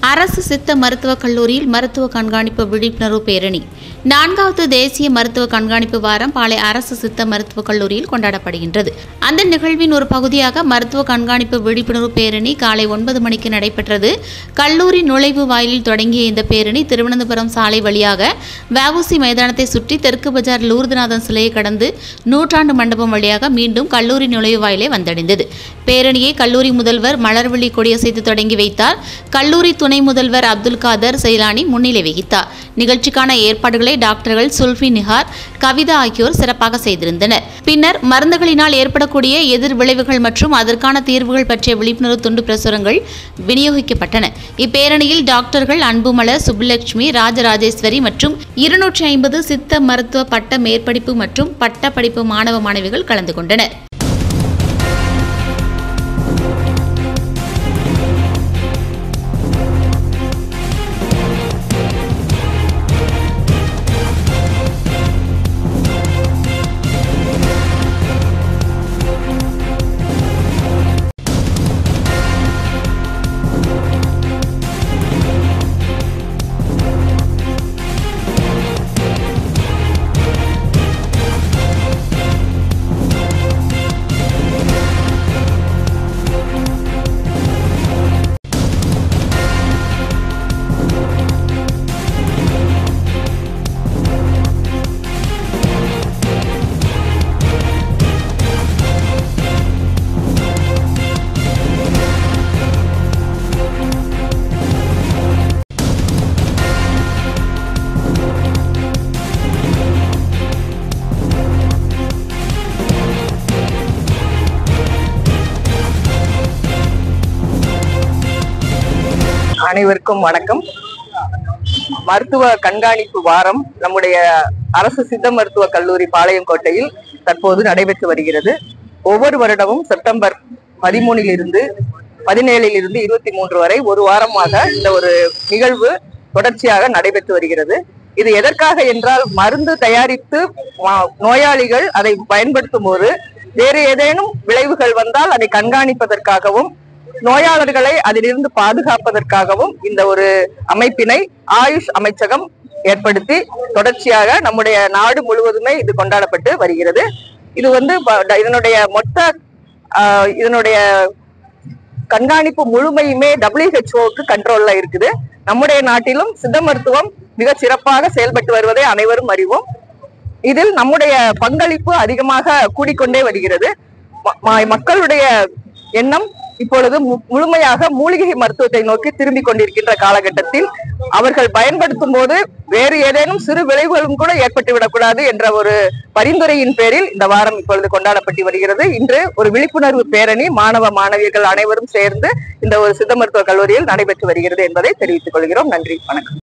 அரசு சித்த மருத்துவக் கல்லூரியில் மருத்துவ கண்காணிப்பு விழிப்புணர்வு பேரணி நான்காவது தேசிய மருத்துவ கண்காணிப்பு வாரம் பாளை அரசு சித்த மருத்துவக் கல்லூரியில் கொண்டாடப்படுகின்றது அந்த நிகழ்வின் ஒரு பகுதியாக மருத்துவ கண்காணிப்பு விழிப்புணர்வு பேரணி காலை ஒன்பது மணிக்கு நடைபெற்றது கல்லூரி நுழைவு வாயிலில் தொடங்கிய இந்த பேரணி திருவனந்தபுரம் சாலை வழியாக வஉசி மைதானத்தை சுற்றி தெற்கு பஜார் லூர்துநாதன் சிலையை கடந்து நூற்றாண்டு மண்டபம் வழியாக மீண்டும் கல்லூரி நுழைவு வாயிலை வந்தடைந்தது பேரணியை கல்லூரி முதல்வர் மலர்விழி கொடியசைத்து தொடங்கி வைத்தார் கல்லூரி துணை முதல்வர் அப்துல் காதர் செயலானி முன்னிலை வகித்தார் நிகழ்ச்சிக்கான ஏற்பாடுகளை டாக்டர்கள் சுல்ஃபி நிஹார் கவிதா ஆகியோர் சிறப்பாக செய்திருந்தனர் பின்னர் மருந்துகளினால் ஏற்படக்கூடிய எதிர் விளைவுகள் மற்றும் அதற்கான தீர்வுகள் பற்றிய விழிப்புணர்வு துண்டு பிரசுரங்கள் விநியோகிக்கப்பட்டன இப்பேரணியில் டாக்டர்கள் அன்புமலர் சுப்புலட்சுமி ராஜராஜேஸ்வரி மற்றும் இருநூற்றி ஐம்பது சித்த மருத்துவ பட்ட மேற்படிப்பு மற்றும் பட்ட படிப்பு மாணவ மாணவிகள் கலந்து கொண்டனர் அனைவருக்கும் வணக்கம் மருத்துவ கண்காணிப்பு வாரம் நம்முடைய அரசு சித்த மருத்துவ கல்லூரி பாளையங்கோட்டையில் தற்போது நடைபெற்று வருகிறது ஒவ்வொரு வருடமும் செப்டம்பர் பதிமூணில் இருந்து பதினேழில் இருந்து இருபத்தி மூன்று வரை ஒரு வாரமாக இந்த ஒரு நிகழ்வு தொடர்ச்சியாக நடைபெற்று வருகிறது இது எதற்காக என்றால் மருந்து தயாரித்து மா- நோயாளிகள் அதை பயன்படுத்தும் போது வேறு ஏதேனும் விளைவுகள் வந்தால் அதை கண்காணிப்பதற்காகவும் நோயாளர்களை அதிலிருந்து பாதுகாப்பதற்காகவும் இந்த ஒரு அமைப்பினை ஆயுஷ் அமைச்சகம் ஏற்படுத்தி தொடர்ச்சியாக நம்முடைய நாடு முழுவதுமே இது கொண்டாடப்பட்டு வருகிறது இது வந்து ப- இதனுடைய மொத்த ஆஹ், இதனுடைய கண்காணிப்பு முழுமையுமே டபிள்யூஹெச்ஓக்கு கண்ட்ரோல்ல இருக்குது நம்முடைய நாட்டிலும் சித்த மருத்துவம் மிக சிறப்பாக செயல்பட்டு வருவதை அனைவரும் அறிவோம் இதில் நம்முடைய பங்களிப்பு அதிகமாக கூடிக்கொண்டே வருகிறது ம- ம- மக்களுடைய எண்ணம் இப்பொழுது மு- முழுமையாக மூலிகை மருத்துவத்தை நோக்கி திரும்பிக் கொண்டிருக்கின்ற காலகட்டத்தில் அவர்கள் பயன்படுத்தும் போது வேறு ஏதேனும் சிறு விளைவுகளும் கூட ஏற்பட்டு விடக்கூடாது என்ற ஒரு பரிந்துரையின் பேரில் இந்த வாரம் இப்பொழுது கொண்டாடப்பட்டு வருகிறது இன்று ஒரு விழிப்புணர்வு பேரணி மாணவ மாணவியர்கள் அனைவரும் சேர்ந்து இந்த ஒரு சித்த மருத்துவ கல்லூரியில் நடைபெற்று வருகிறது என்பதை தெரிவித்துக் கொள்கிறோம் நன்றி வணக்கம்